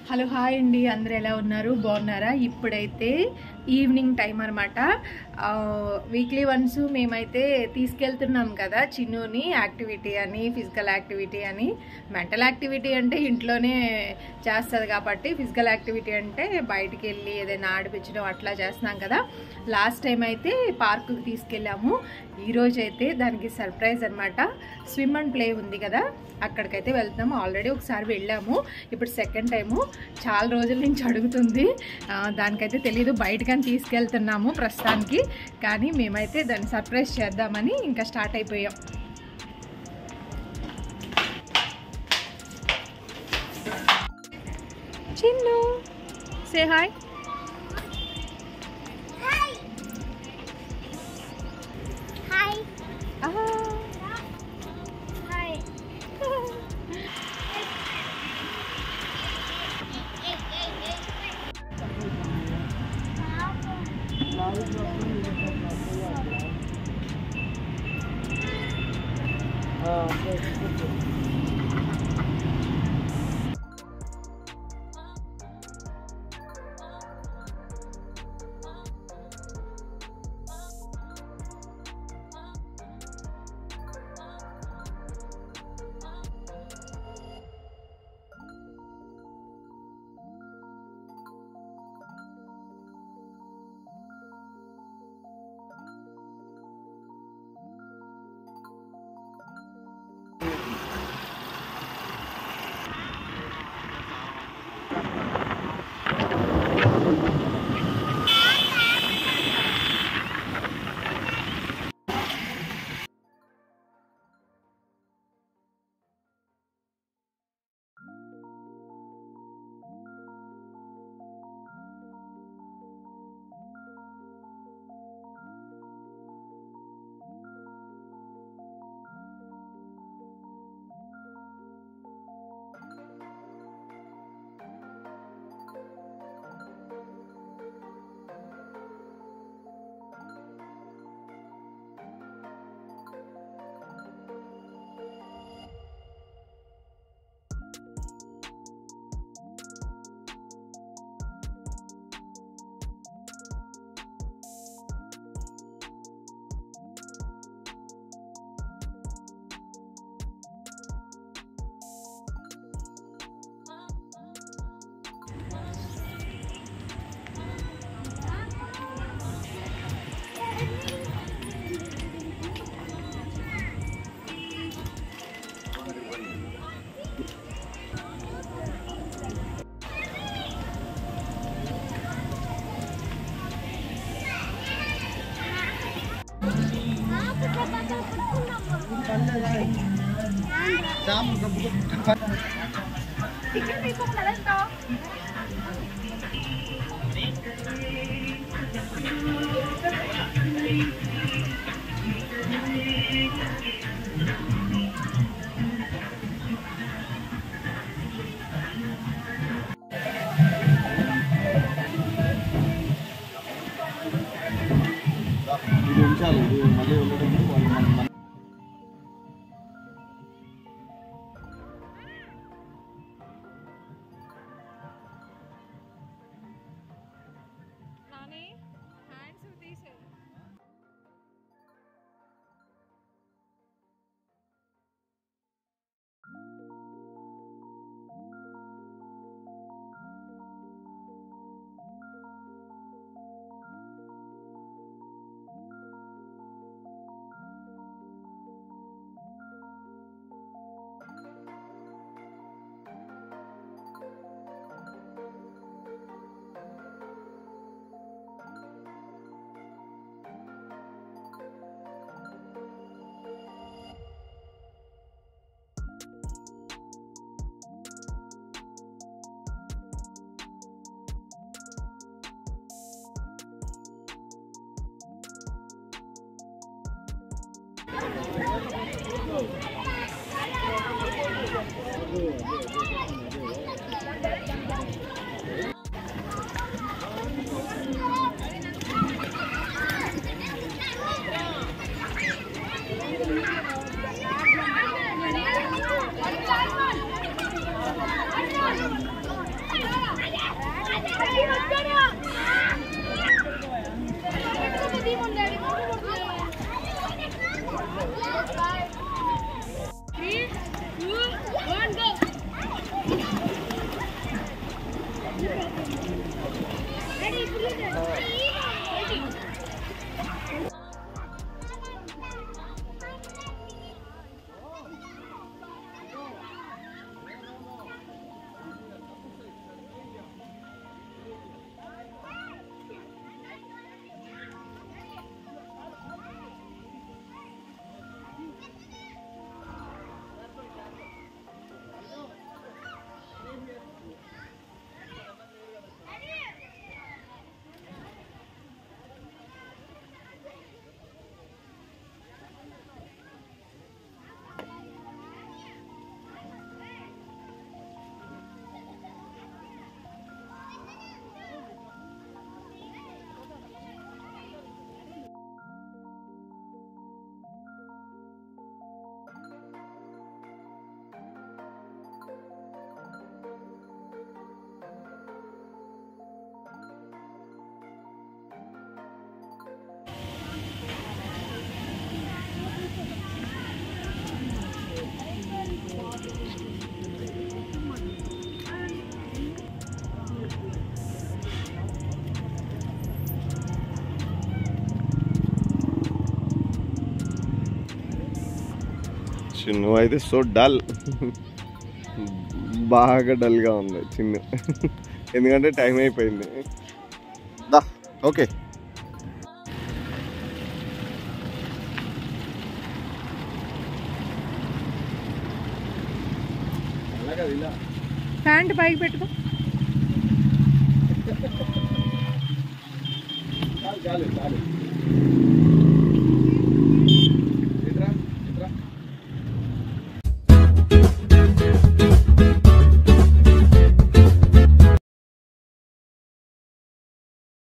Hello hi అండి అందరు ఎలా ఉన్నారు బాగున్నారా ఇప్పుడైతే ఈవినింగ్ టైం అనమాట వీక్లీ వన్స్ మేమైతే తీసుకెళ్తున్నాం కదా చిన్నుని యాక్టివిటీ అని ఫిజికల్ యాక్టివిటీ అని మెంటల్ యాక్టివిటీ అంటే ఇంట్లోనే చేస్తుంది కాబట్టి ఫిజికల్ యాక్టివిటీ అంటే బయటికి వెళ్ళి ఏదైనా ఆడిపించడం అట్లా చేస్తున్నాం కదా లాస్ట్ టైం అయితే పార్కుకి తీసుకెళ్ళాము ఈరోజు అయితే దానికి సర్ప్రైజ్ అనమాట స్విమ్ అండ్ ప్లే ఉంది కదా అక్కడికైతే వెళ్తున్నాము ఆల్రెడీ ఒకసారి వెళ్ళాము ఇప్పుడు సెకండ్ టైము చాలా రోజుల నుంచి అడుగుతుంది ఆ, దానికైతే తెలీదు బయటకని తీసుకెళ్తున్నాము ప్రస్తుతానికి కానీ మేమైతే దాన్ని సర్ప్రైజ్ చేద్దామని ఇంకా స్టార్ట్ అయిపోయాం చిన్ను సే హాయ్ Hi. ఆహా. Hi. ఇది ఉంచాలి ఇది మళ్ళీ వెళ్ళడం వాళ్ళు మన మన- Thank you. చిన్ను అయితే సో డల్ బాగా డల్గా ఉంది చిన్ను ఎందుకంటే టైం అయిపోయింది దా ఓకే అలాగే ఇలా ప్యాంట్ పైకి పెట్టుకో చాలు చాలు చాలు